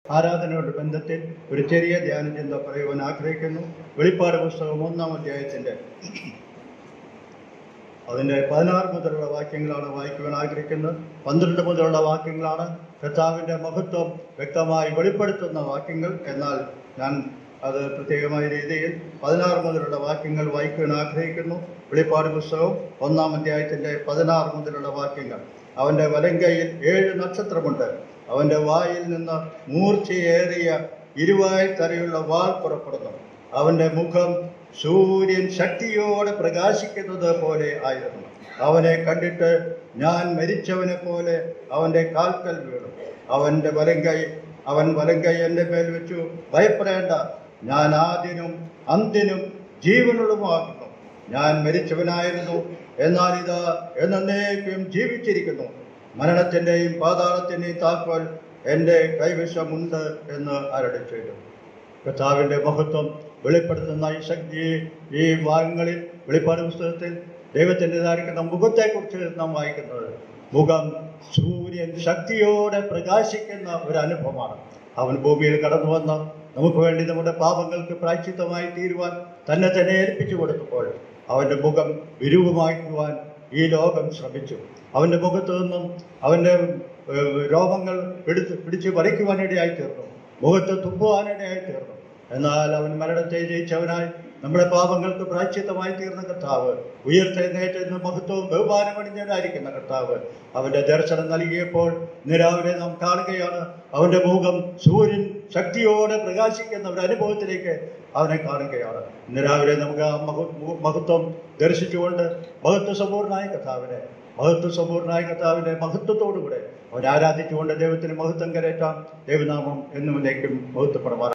ആരാധനയുടെ ബന്ധത്തിൽ ഒരു ചെറിയ ധ്യാന ചിന്ത പറയുവാൻ ആഗ്രഹിക്കുന്നു വെളിപ്പാട് പുസ്തകം ഒന്നാം അധ്യായത്തിന്റെ അതിന്റെ പതിനാറ് മുതലുള്ള വാക്യങ്ങളാണ് വായിക്കുവാൻ ആഗ്രഹിക്കുന്നത് പന്ത്രണ്ട് മുതലുള്ള വാക്യങ്ങളാണ് കർത്താവിന്റെ മഹത്വം വ്യക്തമായി വെളിപ്പെടുത്തുന്ന വാക്യങ്ങൾ എന്നാൽ ഞാൻ അത് പ്രത്യേകമായ രീതിയിൽ പതിനാറ് മുതലുള്ള വാക്യങ്ങൾ വായിക്കുവാൻ ആഗ്രഹിക്കുന്നു വെളിപ്പാട് പുസ്തകം ഒന്നാം അധ്യായത്തിന്റെ പതിനാറ് മുതലുള്ള വാക്യങ്ങൾ അവന്റെ വലങ്കയിൽ ഏഴ് നക്ഷത്രമുണ്ട് അവന്റെ വായിൽ നിന്ന് മൂർച്ചയേറിയ ഇരുവായി തരയുള്ള വാൾ പുറപ്പെടുന്നു അവന്റെ മുഖം സൂര്യൻ ശക്തിയോടെ പ്രകാശിക്കുന്നത് പോലെ ആയിരുന്നു അവനെ കണ്ടിട്ട് ഞാൻ മരിച്ചവനെ പോലെ അവന്റെ കാൽക്കൽ വീണു അവന്റെ വലങ്കൈ അവൻ വലങ്കൈ എൻ്റെ മേൽ വെച്ചു ഭയപ്പെടേണ്ട ഞാൻ ആദ്യനും അന്ത്യനും ജീവനുള്ളതുമാകുന്നു ഞാൻ മരിച്ചവനായിരുന്നു എന്നാൽ ഇതാ എന്നേക്കും ജീവിച്ചിരിക്കുന്നു മരണത്തിന്റെയും പാതാളത്തിന്റെയും താക്കോൽ എൻ്റെ കൈവശമുണ്ട് എന്ന് അരടി ചെയ്തു കർത്താവിന്റെ മഹത്വം വെളിപ്പെടുത്തുന്ന ഈ ശക്തി ഈ ഭാഗങ്ങളിൽ വെളിപ്പാട് പുസ്തകത്തിൽ ദൈവത്തിൻ്റെതായിരിക്കുന്ന മുഖത്തെക്കുറിച്ച് നാം വായിക്കുന്നത് മുഖം സൂര്യൻ ശക്തിയോടെ പ്രകാശിക്കുന്ന ഒരു അനുഭവമാണ് അവൻ ഭൂമിയിൽ കടന്നു വന്ന് നമുക്ക് വേണ്ടി നമ്മുടെ പാപങ്ങൾക്ക് പ്രായച്ചിത്തമായി തീരുവാൻ തന്നെ തന്നെ ഏൽപ്പിച്ചു കൊടുത്തപ്പോൾ അവന്റെ മുഖം വിരൂപമാക്കുവാൻ ഈ ലോകം ശ്രമിച്ചു അവന്റെ മുഖത്തു നിന്നും അവന്റെ ഏഹ്, രോമങ്ങൾ എടുത്ത് പിടിച്ച് പറിക്കുവാനിടയായി തീർന്നു മുഖത്ത് തുപ്പുവാനിടയായി തീർന്നു എന്നാൽ അവൻ മരണത്തെ ജയിച്ചവനായി നമ്മുടെ പാപങ്ങൾക്ക് പ്രായച്ചിത്തമായി തീർന്ന കർത്താവ് ഉയർത്തെഴുന്നേറ്റ് മഹത്വവും ബഹുമാനമണിഞ്ഞവനായിരിക്കുന്ന കർത്താവ് അവന്റെ ദർശനം നൽകിയപ്പോൾ നിരാവിലെ നാം കാണുകയാണ് അവന്റെ മുഖം സൂര്യൻ ശക്തിയോടെ പ്രകാശിക്കുന്ന ഒരു അനുഭവത്തിലേക്ക് അവനെ കാണുകയാണ് ഇന്ന് രാവിലെ നമുക്ക് ആ മഹ- മഹത്വം ദർശിച്ചുകൊണ്ട് മഹത്വ സമ്പൂർണമായ കർത്താവിനെ മഹത്വ സമ്പൂർണമായ കർത്താവിന്റെ മഹത്വത്തോടുകൂടെ അവൻ ആരാധിച്ചുകൊണ്ട് ദൈവത്തിന് മഹത്വം കരേറ്റാം ദൈവനാമം എന്നും എന്നേക്കും മഹത്വപ്പെടുമാറാം